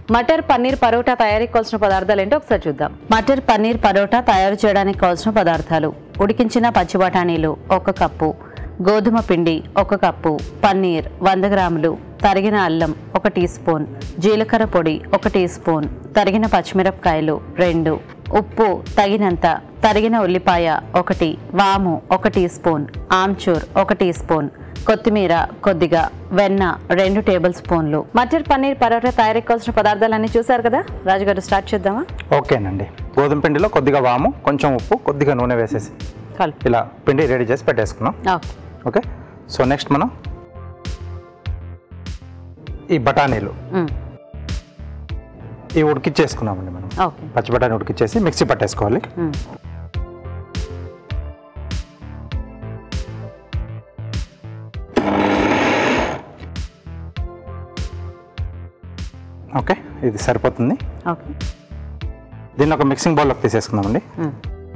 మటర్ పన్నీర్ పరోటా తయారీకి కావాల్సిన పదార్థాలు ఏంటో ఒకసారి చూద్దాం మటర్ పన్నీర్ పరోటా తయారు చేయడానికి కావాల్సిన పదార్థాలు ఉడికించిన పచ్చి బఠానీలు ఒక కప్పు గోధుమ పిండి ఒక కప్పు పన్నీర్ వంద గ్రాములు తరిగిన అల్లం ఒక టీ స్పూన్ జీలకర్ర పొడి ఒక టీ స్పూన్ తరిగిన పచ్చిమిరపకాయలు రెండు ఉప్పు తగినంత తరిగిన ఉల్లిపాయ ఒకటి వాము ఒక టీ స్పూన్ ఆమ్చూర్ ఒక టీ స్పూన్ కొత్తిమీర కొద్దిగా వెన్న రెండు టేబుల్ స్పూన్లు మటర్ పన్నీర్ పరోటా తయారీకి కావాల్సిన పదార్థాలన్నీ చూసారు కదా రాజుగారు స్టార్ట్ చేద్దామా ఓకేనండి గోధుమ పిండిలో కొద్దిగా వాము కొంచెం ఉప్పు కొద్దిగా నూనె వేసేసి కలిపి ఇలా పిండి రెడీ చేసి పెట్టేసుకున్నాం ఓకే ఓకే సో నెక్స్ట్ మనం ఈ బఠానీలు మ్, ఇవి ఉడికిచ్చేసుకున్నామండి మనం ఓకే పచ్చి బఠానీ ఉడికిచ్చేసి మిక్సీ పట్టేసుకోవాలి మ్, ఓకే ఇది సరిపోతుంది ఓకే దీన్ని ఒక మిక్సింగ్ బౌల్లోకి తీసేసుకుందామండి మ్,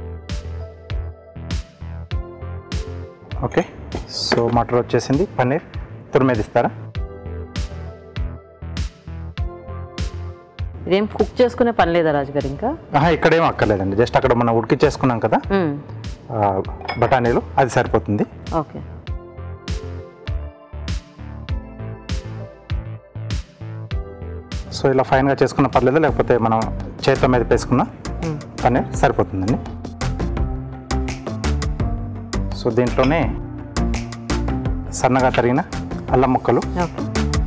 ఓకే సో మటర్ వచ్చేసింది పన్నీర్ తురిమేది ఇస్తారా ఇదేం కుక్ చేసుకునే పని లేదా రాజుగారు ఇంకా ఆహా, ఇక్కడేం అక్కర్లేదండి జస్ట్ అక్కడ మనం ఉడికిచ్చేసుకున్నాం కదా మ్, ఆ, బఠానీలు అది సరిపోతుంది ఓకే సో ఇలా ఫైన్గా చేసుకున్న పర్లేదు లేకపోతే మనం చేతితో మీద వేసుకున్న మ్, పన్నీర్ సరిపోతుందండి సో దీంట్లోనే సన్నగా తరిగిన అల్లం ముక్కలు ఓకే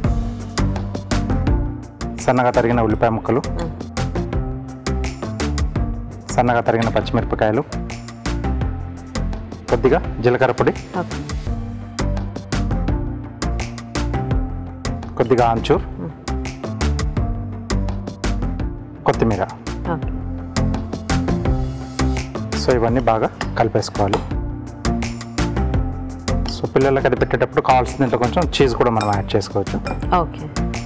సన్నగా తరిగిన ఉల్లిపాయ ముక్కలు మ్, సన్నగా తరిగిన పచ్చిమిరపకాయలు కొద్దిగా జీలకర్ర పొడి ఓకే కొద్దిగా ఆంచూర్ మ్. కొత్తిమీర ఓకే సో ఇవన్నీ బాగా కలిపేసుకోవాలి సో పిల్లలకి అది పెట్టేటప్పుడు కావాల్సిన దీంట్లో కొంచెం చీజ్ కూడా మనం యాడ్ చేసుకోవచ్చు ఓకే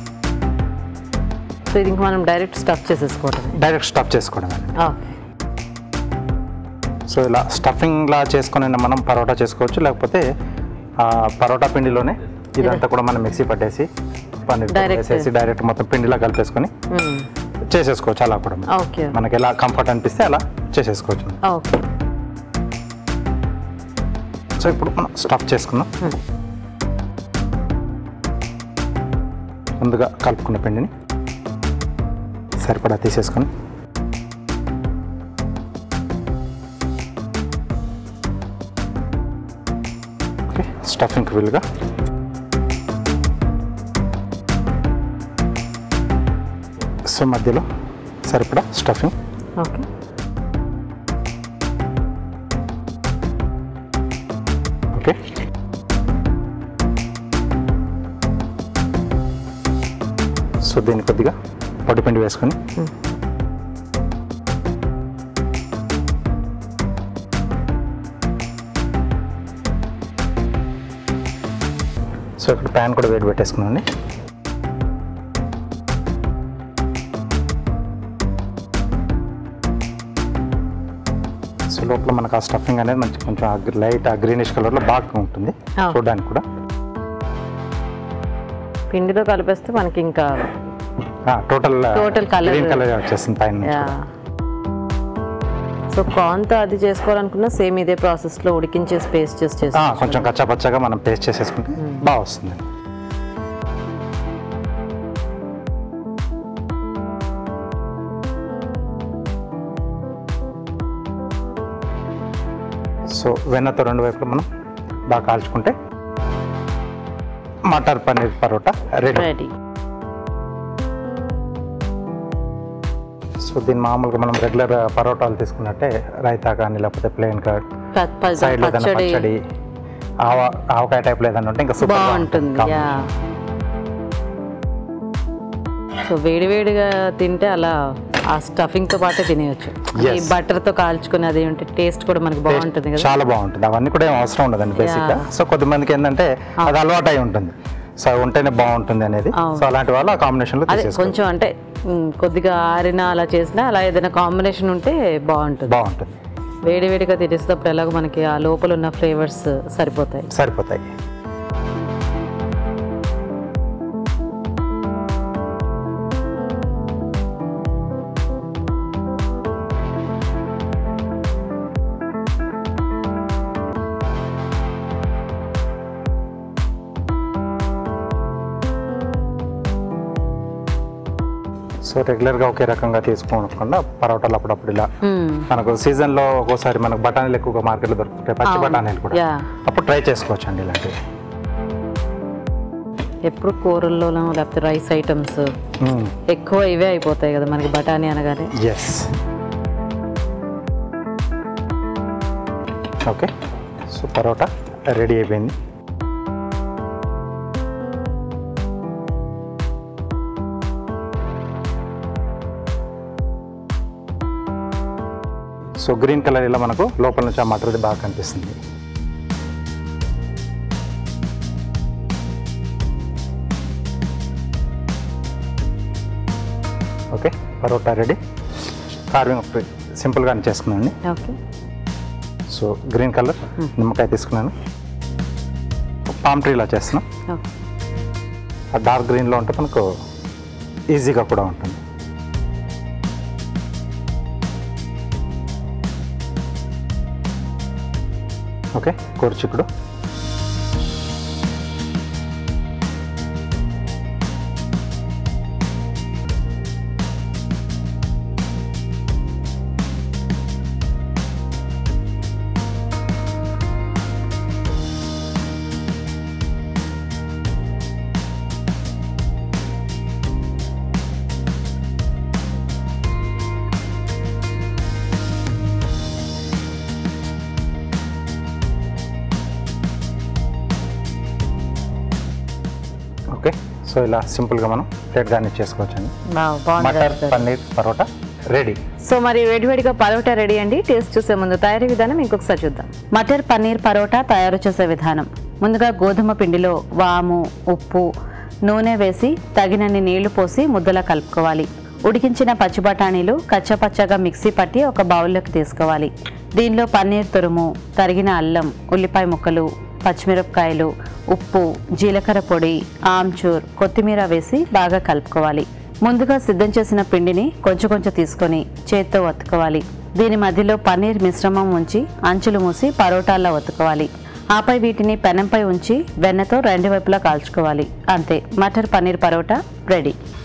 సో ఇది ఇంక మనం డైరెక్ట్ స్టఫ్ చేసేసుకోవటమే డైరెక్ట్ స్టఫ్ చేసుకోవడం ఓకే సో ఇలా స్టఫింగ్లా చేసుకొని మనం పరోటా చేసుకోవచ్చు లేకపోతే ఆ, పరోటా పిండిలోనే ఇదంతా కూడా మనం మిక్సీ పట్టేసి పన్నీర్ Direct. వేసేసి డైరెక్ట్ మొత్తం పిండిలా కలిపేసుకొని మ్, చేసేసుకోవచ్చు అలా కూడా మనం. ఓకే మనకి ఎలా కంఫర్ట్ అనిపిస్తే అలా చేసేసుకోవచ్చు ఓకే సో ఇప్పుడు మనం స్టఫ్ చేసుకుందాం Hmm. ముందుగా కలుపుకున్న పిండిని సరిపడా తీసేసుకొని ఓకే స్టఫింగ్కి వీలుగా సో మధ్యలో సరిపడా స్టఫింగ్ ఓకే ఓకే సో దీన్ని కొద్దిగా పొడిపిండి వేసుకొని Hmm. సో ఇక్కడ ప్యాన్ కూడా వేడి పెట్టేసుకున్నాండి సో లోపల మనకు ఆ స్టఫింగ్ అనేది మంచి కొంచెం లైట్ ఆ గ్రీనిష్ కలర్లో బాగా ఉంటుంది Ah. చూడడానికి కూడా పిండితో కలిపేస్తే మనకి ఇంకా total Total colour. Green colour వచ్చేస్తుంది పైన నుంచి యా కూడా. సో కార్న్తో అది చేసుకోవాలనుకున్నా సేమ్ ఇదే ప్రాసెస్లో ఉడికించేసి పేస్ట్ చేసి ఆ, చేసుకోవచ్చు కొంచెం కచ్చా పచ్చగా మనం పేస్ట్ చేసేసుకుంటే బాగా వస్తుంది సో వెన్నతో రెండు వైపులు మనం బాగా కాల్చుకుంటే matar paneer paratha ready ready so దీన్ని మామూలుగా మనం రెగ్యులర్ పరోటాలు తీసుకున్నట్టే రైతా కానీ లేకపోతే ప్లెయిన్ కట్ సైడ్ ఏదైనా పచ్చడి పచ్చడి ఆవ ఆవకాయ టైప్లో ఏదైనా ఉంటే ఇంకా సూపర్ బాగుంటుంది యా సో వేడివేడిగా తింటే అలా ఆ స్టఫింగ్ తో పాటే తినేయచ్చు Yes. ఈ బటర్ తో కాల్చుకుని అది ఉంటే టేస్ట్ కూడా మనకి బాగుంటుంది కదా చాలా బాగుంటుంది అవన్నీ కూడా ఏం అవసరం ఉండదండి బేసిక్ గా సో కొద్దిమందికి ఏంటంటే అది అలవాటు అయి ఉంటుంది సో అవి ఉంటేనే బాగుంటుంది అనేది అవును. సో అలాంటి వాళ్ళు ఆ కాంబినేషన్ లో అదే తీసేసుకోవచ్చు కొంచెం అంటే మ్, కొద్దిగా ఆరిన అలా చేసినా అలా ఏదైనా కాంబినేషన్ ఉంటే బాగుంటుంది బాగుంటుంది వేడి వేడిగా తినేసేటప్పుడు ఎలాగో మనకి ఆ లోపల ఉన్న ఫ్లేవర్స్ సరిపోతాయి సరిపోతాయి సో రెగ్యులర్గా ఒకే రకంగా తీసుకోకుండా పరోటాలు అప్పుడప్పుడు ఇలా మ్మ్. మనకు సీజన్లో ఒక్కోసారి మనకు బఠానీలు ఎక్కువగా మార్కెట్లో దొరుకుతాయి పచ్చి అవును. బఠానీలు కూడా యా అప్పుడు ట్రై చేసుకోవచ్చు అండి ఇలాంటివి ఎప్పుడు కూరల్లోనూ లేకపోతే రైస్ ఐటమ్స్ ఎక్కువ ఇవే అయిపోతాయి కదా మనకి బఠానీ అనగానే yes okay so paratha ready అయిపోయింది సో గ్రీన్ కలర్ ఇలా మనకు లోపల నుంచి ఆ మటర్ది బాగా కనిపిస్తుంది ఓకే పరోటా రెడీ కార్వింగ్ సింపుల్గానే చేసుకున్నాను ఓకే సో గ్రీన్ కలర్ నిమ్మకాయ తీసుకున్నాను పామ్ ట్రీలా చేస్తున్నాం ఓకే ఆ డార్క్ గ్రీన్లో ఉంటే మనకు ఈజీగా కూడా ఉంటుంది ఓకే కూరచిక్కుడు ఓకే సో ఇలా సింపుల్గా మనం ప్లేట్ గార్నిష్ చేసుకోవచ్చండి వావ్, బాగుంది మటర్ రాజు గారు. పన్నీర్ పరోటా రెడీ సో మరి వేడివేడిగా పరోటా రెడీ అండి టేస్ట్ చూసే ముందు తయారీ విధానం ఇంకొకసారి చూద్దాం మటర్ పన్నీర్ పరోటా తయారు చేసే విధానం ముందుగా గోధుమ పిండిలో వాము ఉప్పు నూనె వేసి తగినన్ని నీళ్లు పోసి ముద్దలా కలుపుకోవాలి ఉడికించిన పచ్చి బఠానీలు కచ్చపచ్చగా మిక్సీ పట్టి ఒక బౌల్లోకి తీసుకోవాలి దీనిలో పన్నీర్ తురుము తరిగిన అల్లం ఉల్లిపాయ ముక్కలు పచ్చిమిరపకాయలు ఉప్పు జీలకర్ర పొడి ఆమ్చూర్ కొత్తిమీర వేసి బాగా కలుపుకోవాలి ముందుగా సిద్ధం చేసిన పిండిని కొంచెం కొంచెం తీసుకొని చేత్తో ఒత్తుకోవాలి దీని మధ్యలో పన్నీర్ మిశ్రమం ఉంచి అంచులు మూసి పరోటాల్లో ఒత్తుకోవాలి ఆపై వీటిని పెనంపై ఉంచి వెన్నతో రెండు వైపులా కాల్చుకోవాలి అంతే మటర్ పన్నీర్ పరోటా రెడీ